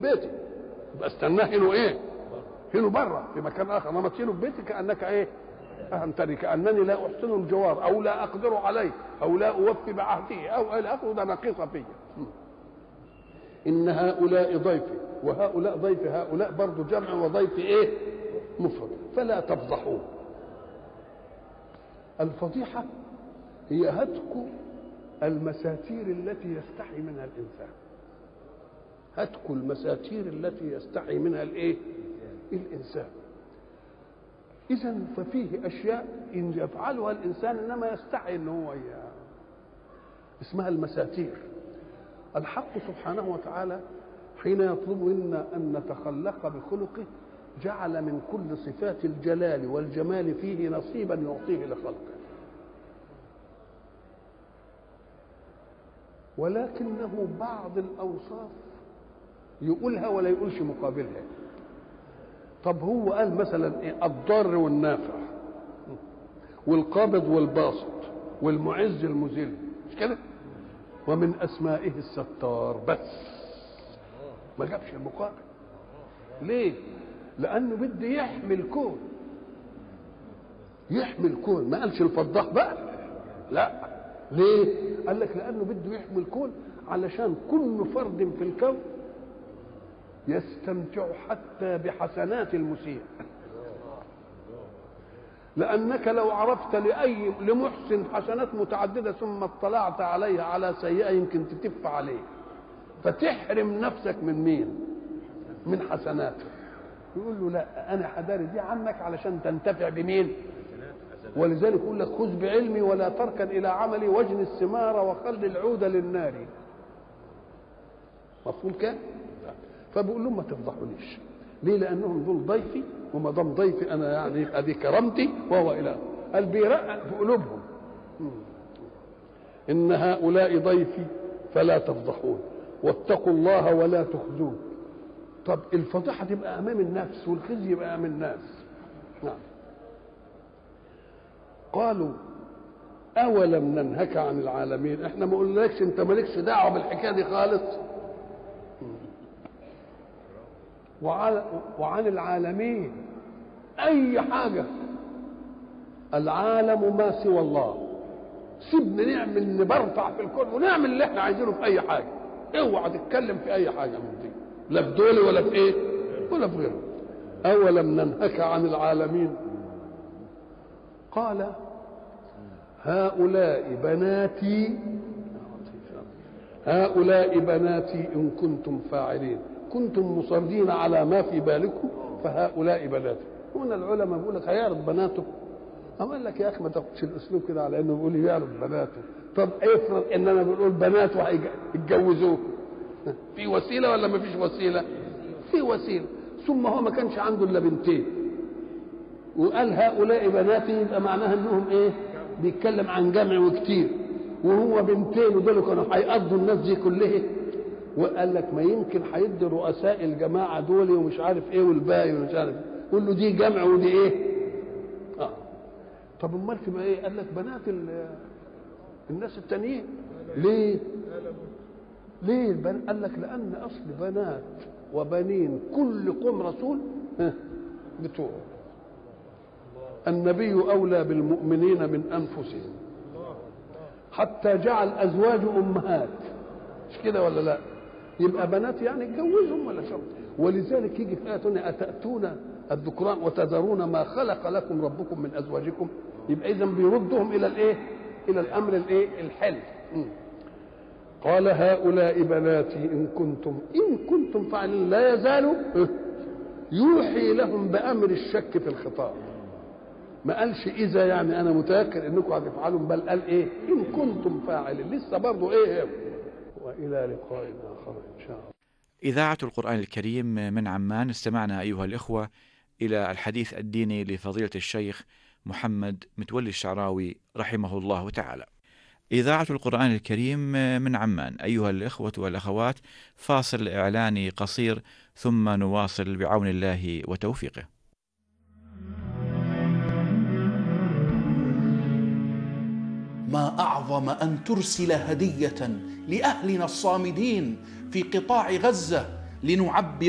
بيتي يبقى استناه هنا ايه هنا بره في مكان اخر انما تشيله في بيتي كانك ايه فهمتني كانني لا احسن الجوار او لا اقدر عليه او لا اوفي بعهده او الى اخره ده نقيصه فيا ان هؤلاء ضيفي وهؤلاء ضيف هؤلاء برضه جمع وضيف ايه مفرد فلا تفضحوه الفضيحه هي هتك المساتير التي يستحي منها الانسان هتك المساتير التي يستحي منها الايه الانسان اذا ففيه اشياء ان يفعلها الانسان انما يستحي ان هو ي- اسمها المساتير الحق سبحانه وتعالى حين يطلب منا ان نتخلق بخلقه جعل من كل صفات الجلال والجمال فيه نصيبا يعطيه لخلقه ولكنه بعض الاوصاف يقولها ولا يقولش مقابلها طب هو قال مثلا ايه الضار والنافع والقابض والباسط والمعز المذل مش كده ومن اسمائه الستار بس ما جابش المقابل ليه لانه بده يحمي الكون يحمي الكون ما قالش الفضاح بقى لا ليه قال لك لانه بده يحمي الكون علشان كل فرد في الكون يستمتع حتى بحسنات المسيء لأنك لو عرفت لأي لمحسن حسنات متعددة ثم اطلعت عليها على سيئة يمكن تتف عليه فتحرم نفسك من مين من حسناته يقول له لا أنا حداري دي عنك علشان تنتفع بمين ولذلك يقول لك خذ بعلمي ولا تركن إلى عملي واجن الثمار وخل العود للنار مفهوم كده فبقول لهم ما تفضحونيش ليه لانهم دول ضيفي وما دام ضيفي انا يعني يبقى دي كرامتي وهو اله قال بيرقق في قلوبهم ان هؤلاء ضيفي فلا تفضحون واتقوا الله ولا تخزون طب الفضيحه تبقى امام النفس والخزي يبقى امام الناس نعم قالوا اولم ننهك عن العالمين احنا ما قلناكش انت مالكش دعوه بالحكايه دي خالص وعن, وعن العالمين اي حاجه العالم ما سوى الله سيبنا نعمل نبرطع في الكون ونعمل اللي احنا عايزينه في اي حاجه اوعى تتكلم في اي حاجه من دي لا في دول ولا في ايه ولا في غيره اولم ننهك عن العالمين قال هؤلاء بناتي هؤلاء بناتي ان كنتم فاعلين كنتم مصرين على ما في بالكم فهؤلاء بناتي هنا العلماء بيقول لك هيعرض بناته أما قال لك يا اخي ما تاخدش الاسلوب كده على انه بيقول يعرض بناته طب افرض اننا بنقول بناته هيتجوزوه في وسيله ولا ما فيش وسيله في وسيله ثم هو ما كانش عنده الا بنتين وقال هؤلاء بناتي يبقى معناها انهم ايه بيتكلم عن جمع وكتير وهو بنتين ودول كانوا هيقضوا الناس دي كلها وقال لك ما يمكن هيدي رؤساء الجماعه دول ومش عارف ايه والباقي ومش عارف قول له دي جمع ودي ايه اه طب امال تبقى ايه قال لك بنات ال- الناس التانيين ليه ليه البن... قال لك لان اصل بنات وبنين كل قوم رسول ها، بتوعه النبي اولى بالمؤمنين من انفسهم حتى جعل ازواج امهات مش كده ولا لا يبقى بنات يعني اتجوزهم ولا شرط ولذلك يجي في آية تانية أتأتون الذكران وتذرون ما خلق لكم ربكم من أزواجكم يبقى إذا بيردهم إلى الإيه؟ إلى الأمر الإيه؟ الحل م. قال هؤلاء بناتي إن كنتم إن كنتم فاعلين لا يزالوا يوحي لهم بأمر الشك في الخطاب ما قالش إذا يعني أنا متأكد إنكم هتفعلوا بل قال إيه؟ إن كنتم فاعلين لسه برضه إيه؟ وإلى لقاء آخر إن شاء الله إذاعة القرآن الكريم من عمان استمعنا أيها الإخوة إلى الحديث الديني لفضيلة الشيخ محمد متولي الشعراوي رحمه الله تعالى. إذاعة القرآن الكريم من عمان أيها الإخوة والأخوات فاصل إعلاني قصير ثم نواصل بعون الله وتوفيقه. ما اعظم ان ترسل هديه لاهلنا الصامدين في قطاع غزه لنعبر